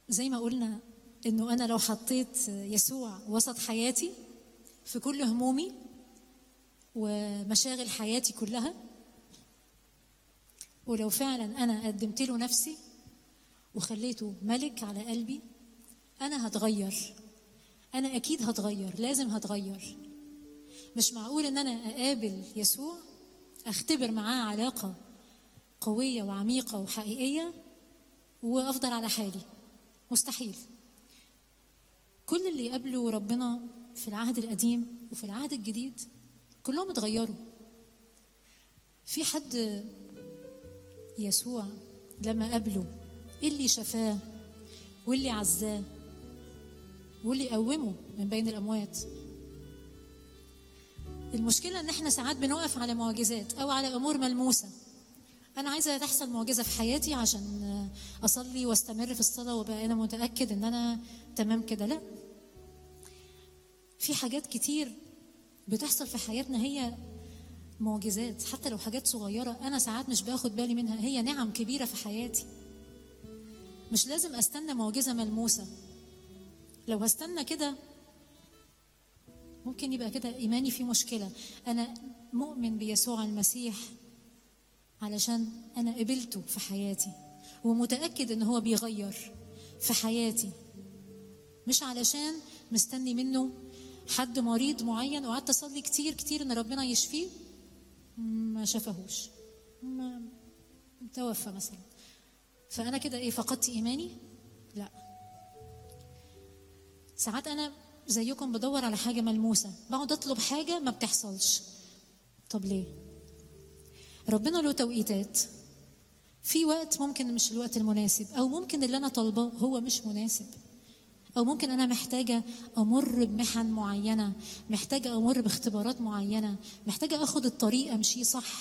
زي ما قلنا انه انا لو حطيت يسوع وسط حياتي في كل همومي ومشاغل حياتي كلها ولو فعلا انا قدمت له نفسي وخليته ملك على قلبي انا هتغير انا اكيد هتغير لازم هتغير مش معقول ان انا اقابل يسوع اختبر معاه علاقه قويه وعميقه وحقيقيه وافضل على حالي مستحيل كل اللي قابلوا ربنا في العهد القديم وفي العهد الجديد كلهم اتغيروا في حد يسوع لما قابله ايه اللي شفاه واللي عزاه واللي قومه من بين الاموات المشكله ان احنا ساعات بنقف على معجزات او على امور ملموسه انا عايزه تحصل معجزه في حياتي عشان اصلي واستمر في الصلاه وابقى انا متاكد ان انا تمام كده لا في حاجات كتير بتحصل في حياتنا هي معجزات حتى لو حاجات صغيره انا ساعات مش باخد بالي منها هي نعم كبيره في حياتي مش لازم استنى معجزه ملموسه لو هستنى كده ممكن يبقى كده ايماني فيه مشكله انا مؤمن بيسوع المسيح علشان انا قبلته في حياتي ومتاكد ان هو بيغير في حياتي مش علشان مستني منه حد مريض معين وقعدت اصلي كتير كتير ان ربنا يشفيه ما شفهوش ما توفى مثلا فانا كده ايه فقدت ايماني لا ساعات انا زيكم بدور على حاجه ملموسه بقعد اطلب حاجه ما بتحصلش طب ليه ربنا له توقيتات في وقت ممكن مش الوقت المناسب او ممكن اللي انا طالباه هو مش مناسب او ممكن انا محتاجه امر بمحن معينه محتاجه امر باختبارات معينه محتاجه اخد الطريق امشيه صح